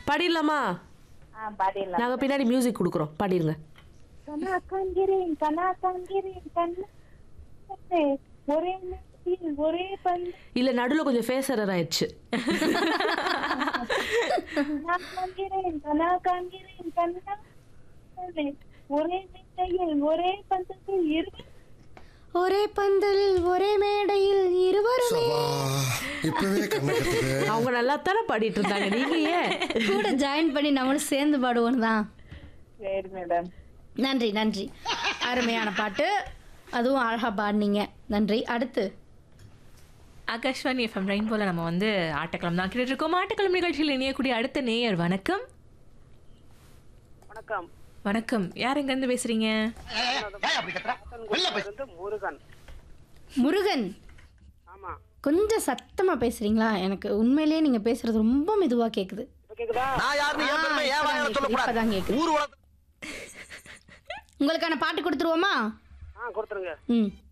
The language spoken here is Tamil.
பாடிடலாமா ஆ பாடிடலாம் நாங்க பின்னாடி மியூசிக் கொடுக்குறோம் பாடிடுங்க கனா காண்கிறேன் கனா காண்கிறேன் கண்ணே ஒரே நேரத்தில் ஒரே பந்து இல்ல நடுவுல கொஞ்சம் ஃபேஸ் எரர் ஆயிடுச்சு கனா காண்கிறேன் கனா காண்கிறேன் கண்ணா ஒரே மேடையில் ஒரே பந்தத்தில் இரு ஒரே பந்தலில் ஒரே மேடையில் இருவரும் சபா இப்பவே கண்ணை கட்டுது அவங்க நல்லா தானே பாடிட்டு இருந்தாங்க நீங்க ஏன் கூட ஜாயின் பண்ணி நம்மளும் சேர்ந்து பாடுவோம் தான் சரி மேடம் நன்றி நன்றி அருமையான பாட்டு அதுவும் அழகா பாடினீங்க நன்றி அடுத்து ஆகாஷ்வாணி எஃப்எம் ரெயின்போல நம்ம வந்து ஆட்டக்களம் தான் கேட்டுட்டு இருக்கோம் ஆட்டக்களம் நிகழ்ச்சியில் இணையக்கூடிய அடுத்த நேயர் வணக்கம் வணக்கம் வணக்கம் யார் எங்கேருந்து பேசுறீங்க இருந்து முருகன் முருகன் ஆமா கொஞ்சம் சத்தமா பேசுறீங்களா எனக்கு உண்மையிலேயே நீங்க பேசுறது ரொம்ப மெதுவா கேக்குது இப்ப கேக்குதா நான் யாருன்னு என் பெருமை ஏன் வாயால சொல்லக்கூடாது இப்பதான் கேக்குது ஊர் உலகத்துல உங்களுக்கான பாட்டு கொடுத்துருவோமா ஆ கொடுத்துருங்க ம்